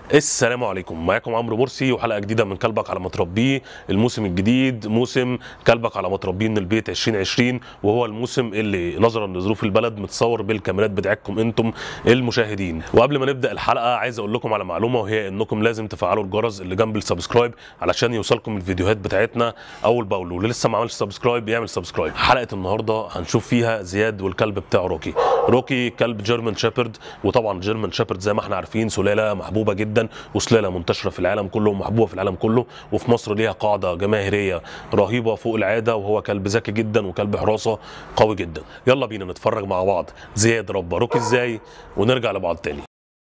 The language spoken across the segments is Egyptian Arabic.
السلام عليكم معاكم عمرو مرسي وحلقه جديده من كلبك على متربيه الموسم الجديد موسم كلبك على متربيه من البيت 2020 وهو الموسم اللي نظرا لظروف البلد متصور بالكاميرات بتاعتكم انتم المشاهدين وقبل ما نبدا الحلقه عايز اقول لكم على معلومه وهي انكم لازم تفعلوا الجرس اللي جنب السبسكرايب علشان يوصلكم الفيديوهات بتاعتنا اول باول واللي لسه ما عملش سبسكرايب يعمل سبسكرايب حلقه النهارده هنشوف فيها زياد والكلب بتاعه روكي روكي كلب جيرمان شيبرد وطبعا جيرمان شيبرد زي ما احنا عارفين سلاله محبوبه جدا وسلاله منتشره في العالم كله ومحبوبه في العالم كله وفي مصر ليها قاعده جماهيريه رهيبه فوق العاده وهو كلب ذكي جدا وكلب حراسه قوي جدا يلا بينا نتفرج مع بعض زياد ربى روكي ازاي ونرجع لبعض تاني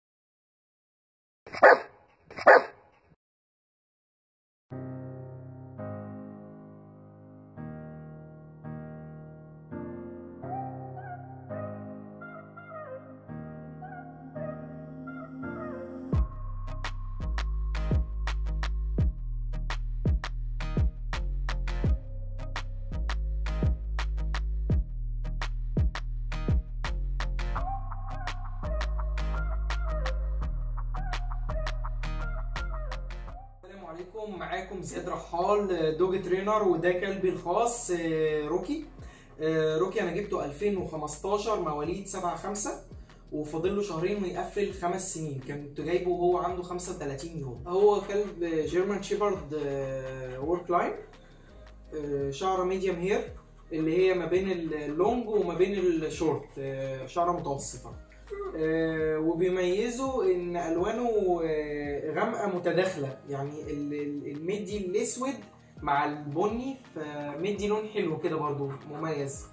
السلام عليكم معاكم زياد رحال دوج ترينر وده كلبي الخاص آه، روكي آه، روكي انا جبته 2015 مواليد 7 5 وفاضل له شهرين ويقفل خمس سنين كنت جايبه وهو عنده 35 يوم هو كلب جيرمان شيبرد وورك لاين شعره ميديوم هير اللي هي ما بين اللونج وما بين الشورت آه، شعره متوسطه آه، وبيميزوا ان الوانه آه، غامقه متداخله يعني ال- ال- المدي الاسود مع البني فمدي لون حلو كده برضو مميز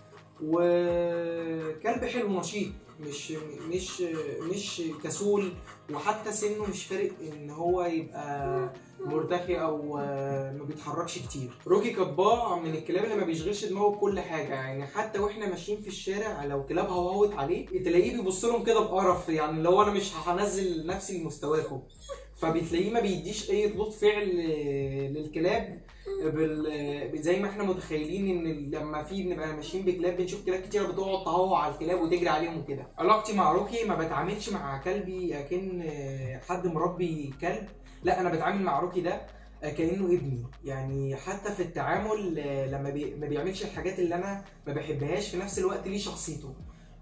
وكلب حلو نشيط مش مش مش كسول وحتى سنه مش فارق ان هو يبقى مرتخي او آه، ما بيتحركش كتير روكي كطباع من الكلاب اللي ما بيشغلش دماغه بكل حاجه يعني حتى واحنا ماشيين في الشارع لو كلاب هوهوت عليه تلاقيه بيبص لهم كده بقرف يعني لو انا مش هنزل نفسي لمستواكم فبتلاقيه ما بيديش اي ردود فعل آه، للكلاب بال... زي ما احنا متخيلين ان لما في بنبقى ماشيين بكلاب بنشوف كلاب كتير بتقعد تهوى على الكلاب وتجري عليهم وكده علاقتي مع روكي ما بتعاملش مع كلبي اكن آه، حد مربي كلب لا انا بتعامل مع روكي ده كانه ابني يعني حتى في التعامل آه، لما بي... ما بيعملش الحاجات اللي انا ما بحبهاش في نفس الوقت ليه شخصيته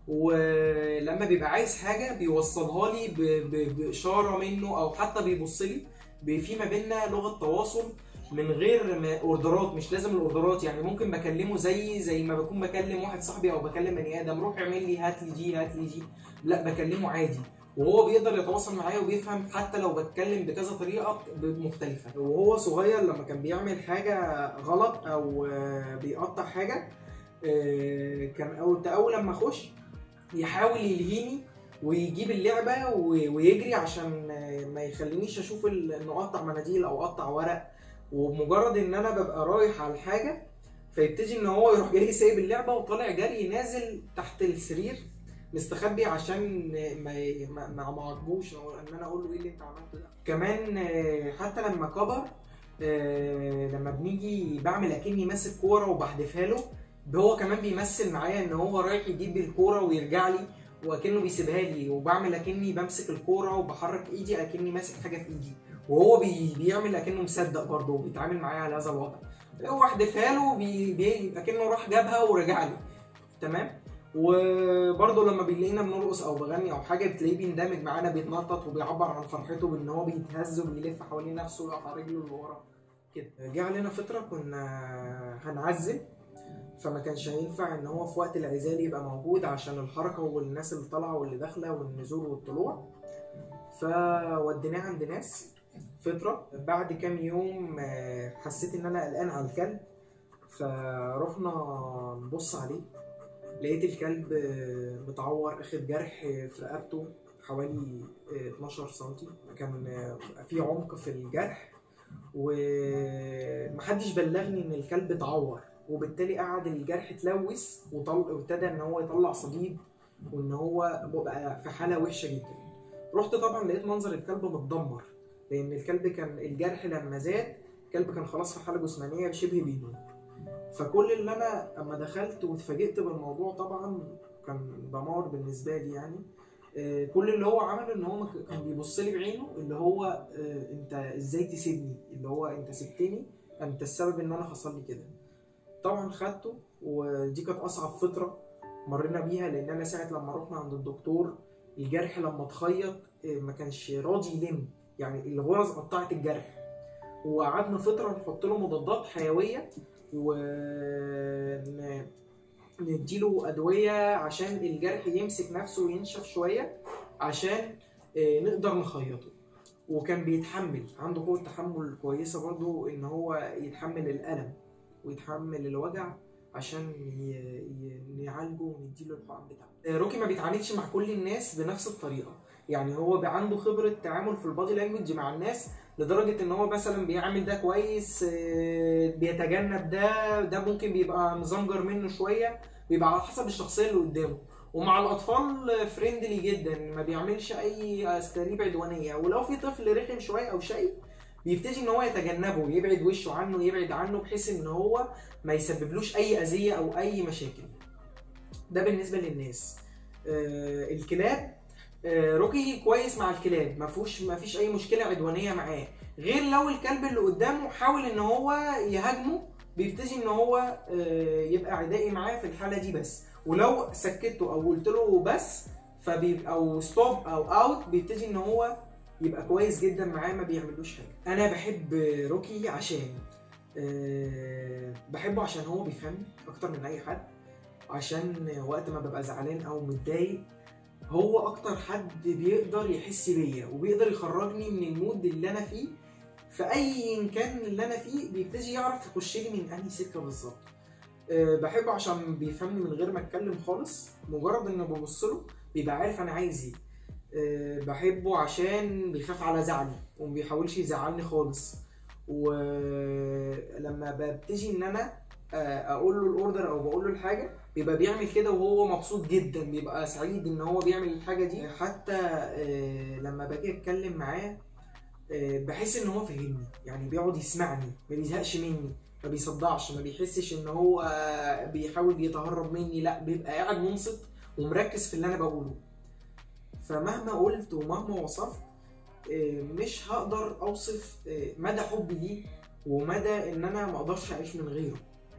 ولما بيبقى عايز حاجه بيوصلها لي ب... ب... باشاره منه او حتى بيبص لي ب- في ما بيننا لغه تواصل من غير ما اوردرات مش لازم الاوردرات يعني ممكن بكلمه زي زي ما بكون بكلم واحد صاحبي او بكلم بني ادم روح اعمل لي هات لي دي هات لي دي لا بكلمه عادي وهو بيقدر يتواصل معايا وبيفهم حتى لو بتكلم بكذا طريقه مختلفه وهو صغير لما كان بيعمل حاجه غلط او آه، بيقطع حاجه آه، كان اول اول لما اخش يحاول يلهيني ويجيب اللعبه و- ويجري عشان آه، ما يخلينيش اشوف ال- انه اقطع مناديل او اقطع ورق ومجرد ان انا ببقى رايح على الحاجه فيبتدي ان هو يروح جاي سايب اللعبه وطالع جري نازل تحت السرير مستخبي عشان ما ما ما ما عجبوش أو ان انا اقول له ايه اللي انت عملته ده كمان آه، حتى لما كبر آه، لما بنيجي بعمل اكني ماسك كوره وبحدفها له هو كمان بيمثل معايا ان هو رايح يجيب الكوره ويرجع لي واكنه بيسيبها لي وبعمل اكني بمسك الكوره وبحرك ايدي اكني ماسك حاجه في ايدي وهو بي بيعمل اكنه مصدق برضه وبيتعامل معايا على هذا الوضع هو احدفها له بي بي اكنه راح جابها ورجع لي تمام وبرضه لما بيلاقينا بنرقص او بغني او حاجه بتلاقيه بيندمج معانا بيتنطط وبيعبر عن فرحته بان هو بيتهز وبيلف حوالين نفسه ويقف على رجله اللي ورا كده جه علينا فتره كنا هنعزل فما كانش هينفع ان هو في وقت العزال يبقى موجود عشان الحركه والناس اللي طالعه واللي داخله والنزول والطلوع فوديناه عند ناس فتره بعد كام يوم آه، حسيت ان انا قلقان على الكلب فرحنا نبص عليه لقيت الكلب آه، متعور اخد جرح في رقبته حوالي آه، 12 سنتي كان آه، في عمق في الجرح ومحدش بلغني ان الكلب اتعور وبالتالي قعد الجرح اتلوث وطل... وابتدى ان هو يطلع صديد وان هو بقى في حاله وحشه جدا رحت طبعا لقيت منظر الكلب متدمر لان الكلب كان الجرح لما زاد الكلب كان خلاص في حاله جسمانيه شبه بيموت فكل اللي انا اما دخلت واتفاجئت بالموضوع طبعا كان دمار بالنسبه لي يعني آه، كل اللي هو عمله ان هو ما ك- كان بيبص لي بعينه اللي هو آه، انت ازاي تسيبني اللي هو انت سبتني انت السبب ان انا حصل لي كده طبعا خدته ودي كانت اصعب فتره مرينا بيها لان انا ساعه لما رحنا عند الدكتور الجرح لما اتخيط آه، ما كانش راضي يلم يعني الغرز قطعت الجرح وقعدنا فتره نحط له مضادات حيويه و ن- نديله ادويه عشان الجرح يمسك نفسه وينشف شويه عشان آه، نقدر نخيطه وكان بيتحمل عنده قوه تحمل كويسه برضو ان هو يتحمل الالم ويتحمل الوجع عشان ي- ي- نعالجه ونديله الحقن بتاعه آه، روكي ما بيتعاملش مع كل الناس بنفس الطريقه يعني هو بقى عنده خبره تعامل في البادي لانجوج مع الناس لدرجه ان هو مثلا بيعمل ده كويس آه، بيتجنب ده ده ممكن بيبقى مزنجر منه شويه بيبقى على حسب الشخصيه اللي قدامه ومع الاطفال فريندلي جدا ما بيعملش اي اساليب عدوانيه ولو في طفل رخم شويه او شيء بيبتدي ان هو يتجنبه يبعد وشه عنه يبعد عنه بحيث ان هو ما يسببلوش اي اذيه او اي مشاكل ده بالنسبه للناس آه الكلاب آه روكي كويس مع الكلاب ما فيهوش ما فيش اي مشكله عدوانيه معاه غير لو الكلب اللي قدامه حاول ان هو يهاجمه بيبتدي ان هو آه يبقى عدائي معاه في الحاله دي بس ولو سكته او قلت له بس فبيبقى او ستوب او اوت بيبتدي ان هو يبقى كويس جدا معاه ما بيعملوش حاجه انا بحب روكي عشان أه بحبه عشان هو بيفهمني اكتر من اي حد عشان وقت ما ببقى زعلان او متضايق هو اكتر حد بيقدر يحس بيا وبيقدر يخرجني من المود اللي انا فيه فاي كان اللي انا فيه بيبتدي يعرف يخش لي من انهي سكه بالظبط أه بحبه عشان بيفهمني من غير ما اتكلم خالص مجرد ان ببص له بيبقى عارف انا عايز ايه أه بحبه عشان بيخاف على زعلي وما بيحاولش يزعلني خالص ولما ببتدي ان انا أه اقول له الاوردر او بقول له الحاجه بيبقى بيعمل كده وهو مبسوط جدا بيبقى سعيد ان هو بيعمل الحاجه دي حتى أه لما باجي اتكلم معاه أه بحس ان هو فاهمني يعني بيقعد يسمعني ما بيزهقش مني ما بيصدعش ما بيحسش ان هو بيحاول يتهرب مني لا بيبقى قاعد منصت ومركز في اللي انا بقوله فمهما قلت ومهما وصفت مش هقدر اوصف مدى حبي ليه ومدى ان انا ما اقدرش اعيش من غيره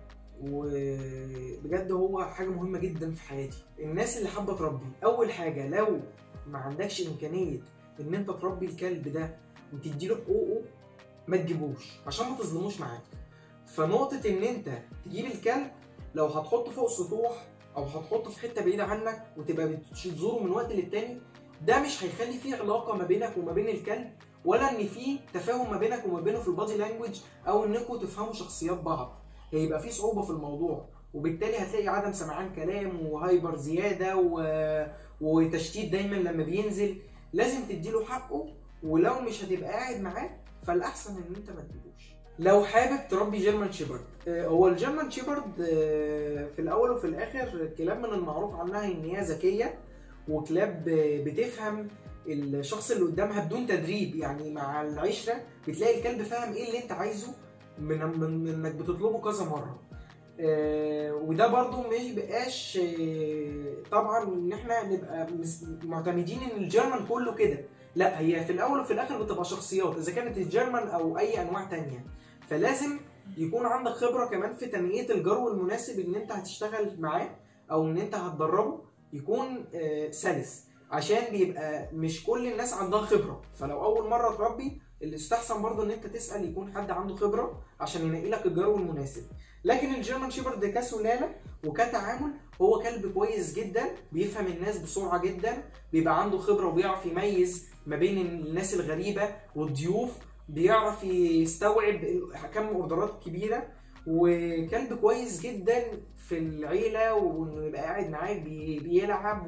وبجد هو حاجه مهمه جدا في حياتي الناس اللي حابه تربي اول حاجه لو ما عندكش امكانيه ان انت تربي الكلب ده وتديله حقوقه ما تجيبوش عشان ما تظلموش معاك فنقطه ان انت تجيب الكلب لو هتحطه فوق سطوح او هتحطه في حته بعيده عنك وتبقى بتزوره من وقت للتاني ده مش هيخلي فيه علاقه ما بينك وما بين الكلب ولا ان في تفاهم ما بينك وما بينه في البادي لانجوج او انكم تفهموا شخصيات بعض هيبقى في صعوبه في الموضوع وبالتالي هتلاقي عدم سمعان كلام وهايبر زياده و... وتشتيت دايما لما بينزل لازم تديله حقه ولو مش هتبقى قاعد معاه فالاحسن ان انت ما تجيبوش لو حابب تربي جيرمان شيبرد هو الجيرمان شيبرد في الاول وفي الاخر كلاب من المعروف عنها ان هي ذكيه وكلاب بتفهم الشخص اللي قدامها بدون تدريب يعني مع العشره بتلاقي الكلب فاهم ايه اللي انت عايزه من من انك بتطلبه كذا مره آه وده برضو ما يبقاش آه طبعا ان احنا نبقى معتمدين ان الجيرمان كله كده لا هي في الاول وفي الاخر بتبقى شخصيات اذا كانت الجيرمان او اي انواع تانية فلازم يكون عندك خبره كمان في تنميه الجرو المناسب ان انت هتشتغل معاه او ان انت هتدربه يكون آه سلس عشان بيبقى مش كل الناس عندها خبره فلو اول مره تربي اللي يستحسن برضه ان انت تسال يكون حد عنده خبره عشان ينقي لك الجرو المناسب لكن الجيرمان شيبرد كسلاله وكتعامل هو كلب كويس جدا بيفهم الناس بسرعه جدا بيبقى عنده خبره وبيعرف يميز ما بين الناس الغريبه والضيوف بيعرف يستوعب كم اوردرات كبيره وكلب كويس جدا في العيله وانه يبقى قاعد معاك بيلعب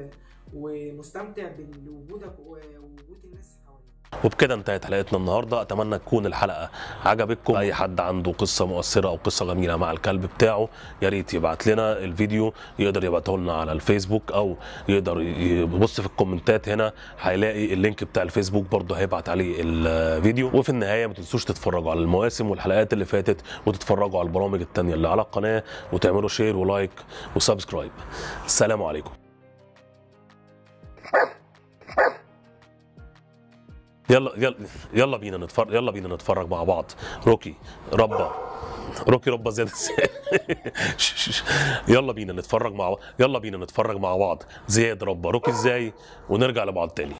ومستمتع بوجودك ووجود الناس وبكده انتهت حلقتنا النهارده اتمنى تكون الحلقه عجبتكم اي حد عنده قصه مؤثره او قصه جميله مع الكلب بتاعه يا ريت يبعت لنا الفيديو يقدر يبعته لنا على الفيسبوك او يقدر يبص في الكومنتات هنا هيلاقي اللينك بتاع الفيسبوك برضه هيبعت عليه الفيديو وفي النهايه ما تنسوش تتفرجوا على المواسم والحلقات اللي فاتت وتتفرجوا على البرامج التانية اللي على القناه وتعملوا شير ولايك وسبسكرايب السلام عليكم يلا يلا يلا بينا نتفرج يلا بينا نتفرج مع بعض روكي ربا روكي ربا زياد ازاي يلا بينا نتفرج مع يلا بينا نتفرج مع بعض زياد ربا روكي ازاي ونرجع لبعض تاني